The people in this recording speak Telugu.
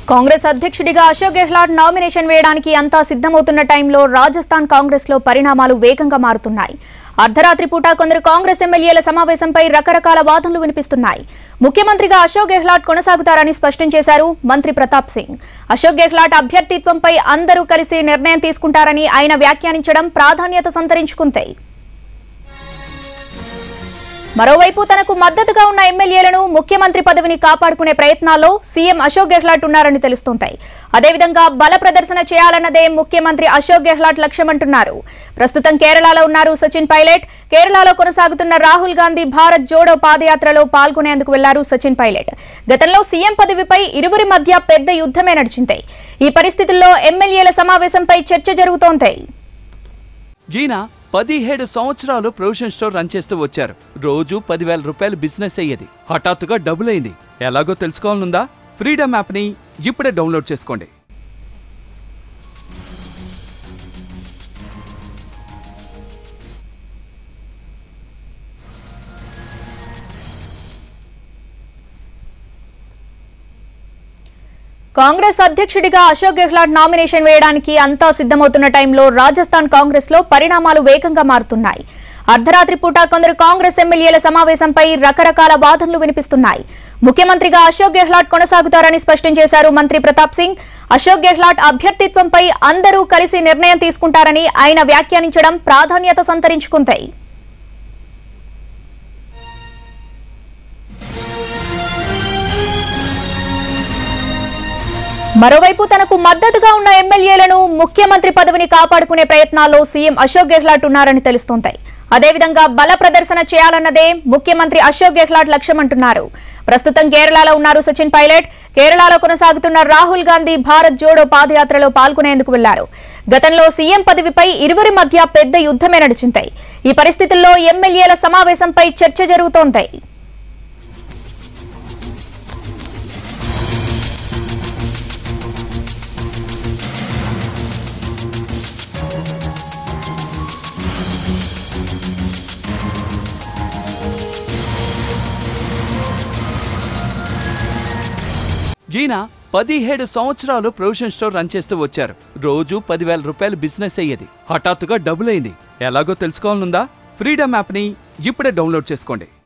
కాంగ్రెస్ అధ్యక్షుడిగా అశోక్ గెహ్లాట్ నామినేషన్ వేయడానికి అంతా సిద్ధమవుతున్న టైంలో రాజస్థాన్ కాంగ్రెస్ లో పరిణామాలు వేగంగా మారుతున్నాయి అర్ధరాత్రి పూట కొందరు కాంగ్రెస్ ఎమ్మెల్యేల సమావేశంపై రకరకాల వాదనలు వినిపిస్తున్నాయి ముఖ్యమంత్రిగా అశోక్ గెహ్లాట్ కొనసాగుతారని స్పష్టం చేశారు మంత్రి ప్రతాప్ సింగ్ అశోక్ గెహ్లాట్ అభ్యర్థిత్వంపై అందరూ కలిసి నిర్ణయం తీసుకుంటారని ఆయన వ్యాఖ్యానించడం ప్రాధాన్యత సంతరించుకుంది మరోవైపు తనకు మద్దతుగా ఉన్న ఎమ్మెల్యేలను ముఖ్యమంత్రి పదవిని కాపాడుకునే ప్రయత్నాల్లో సీఎం అశోక్ గెహ్లాట్ ఉన్నారని తెలుస్తోంది అదేవిధంగా బల ప్రదర్శన చేయాలన్నదే ముఖ్యమంత్రి అశోక్ గెహ్లాట్ లక్ష్యమంటున్నారు ప్రస్తుతం కేరళలో ఉన్నారు సచిన్ పైలట్ కేరళలో కొనసాగుతున్న రాహుల్ గాంధీ భారత్ జోడో పాదయాత్రలో పాల్గొనేందుకు వెళ్లారు సచిన్ పైలట్ గతంలో సీఎం పదవిపై ఇరువురి మధ్య పెద్ద యుద్ధమే నడిచింది ఈ పరిస్థితుల్లో ఎమ్మెల్యేల సమావేశంపై చర్చ జరుగుతోంది ఈయన పదిహేడు సంవత్సరాలు ప్రొవిజన్ స్టోర్ రన్ చేస్తూ వచ్చారు రోజు పదివేల రూపాయలు బిజినెస్ అయ్యేది హఠాత్తుగా డబుల్ అయింది ఎలాగో తెలుసుకోవాలనుందా ఫ్రీడమ్ యాప్ని ఇప్పుడే డౌన్లోడ్ చేసుకోండి కాంగ్రెస్ అధ్యక్షుడిగా అశోక్ గెహ్లాట్ నామినేషన్ వేయడానికి అంతా సిద్ధమవుతున్న టైంలో రాజస్థాన్ కాంగ్రెస్ లో పరిణామాలు వేగంగా మారుతున్నాయి అర్ధరాత్రి పూట కొందరు కాంగ్రెస్ ఎమ్మెల్యేల సమావేశంపై రకరకాల వాదనలు వినిపిస్తున్నాయి ముఖ్యమంత్రిగా అశోక్ గెహ్లాట్ కొనసాగుతారని స్పష్టం చేశారు మంత్రి ప్రతాప్ సింగ్ అశోక్ గెహ్లాట్ అభ్యర్థిత్వంపై అందరూ కలిసి నిర్ణయం తీసుకుంటారని ఆయన వ్యాఖ్యానించడం ప్రాధాన్యత సంతరించుకుంది మరోవైపు తనకు మద్దతుగా ఉన్న ఎమ్మెల్యేలను ముఖ్యమంత్రి పదవిని కాపాడుకునే ప్రయత్నాల్లో సీఎం అశోక్ గెహ్లాట్ ఉన్నారని తెలుస్తోంది అదేవిధంగా బల ప్రదర్శన చేయాలన్నదే ముఖ్యమంత్రి అశోక్ గెహ్లాట్ లక్ష్యమంటున్నారు ప్రస్తుతం కేరళలో ఉన్నారు సచిన్ పైలట్ కేరళలో కొనసాగుతున్న రాహుల్ గాంధీ భారత్ జోడో పాదయాత్రలో పాల్గొనేందుకు వెళ్లారు గతంలో సీఎం పదవిపై ఇరువురి మధ్య పెద్ద యుద్ధమే నడిచింది ఈ పరిస్థితుల్లో ఎమ్మెల్యేల సమావేశంపై చర్చ జరుగుతోంది ఈయన పదిహేడు సంవత్సరాలు ప్రొవిజన్ స్టోర్ రన్ చేస్తూ వచ్చారు రోజు పదివేల రూపాయలు బిజినెస్ అయ్యేది హఠాత్తుగా డబుల్ అయింది ఎలాగో తెలుసుకోవాలనుందా ఫ్రీడమ్ యాప్ని ఇప్పుడే డౌన్లోడ్ చేసుకోండి